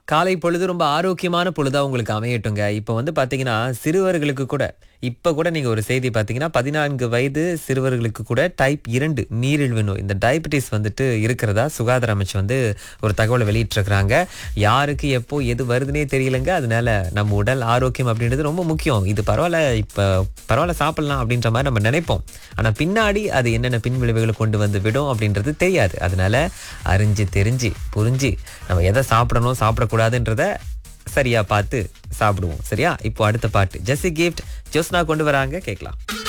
காலை பொழுது ரொம்ப ஆரோக்கியமான பொழுதா உங்களுக்கு அமையட்டுங்க இப்போ வந்து பாத்தீங்கன்னா சிறுவர்களுக்கு கூட இப்போ கூட நீங்க ஒரு செய்தி பார்த்தீங்கன்னா பதினான்கு வயது சிறுவர்களுக்கு கூட டைப் இரண்டு நீரிழிவு நோய் இந்த டயபிட்டிஸ் வந்துட்டு இருக்கிறதா சுகாதார அமைச்சு வந்து ஒரு தகவலை வெளியிட்டிருக்கிறாங்க யாருக்கு எப்போ எது வருதுன்னே தெரியலங்க அதனால நம்ம உடல் ஆரோக்கியம் அப்படின்றது ரொம்ப முக்கியம் இது பரவாயில்ல இப்போ பரவாயில்ல சாப்பிடலாம் அப்படின்ற மாதிரி நம்ம நினைப்போம் ஆனா பின்னாடி அது என்னென்ன பின்விளைவுகளை கொண்டு வந்து விடும் அப்படின்றது தெரியாது அதனால அறிஞ்சு தெரிஞ்சு புரிஞ்சு நம்ம எதை சாப்பிடணும் சாப்பிடக்கூடாதுன்றத சரியா பார்த்து சாப்பிடுவோம் சரியா இப்போ அடுத்த பாட்டு ஜெஸ்ஸி கிஃப்ட் ஜோஸ்னா கொண்டு வராங்க கேட்கலாம்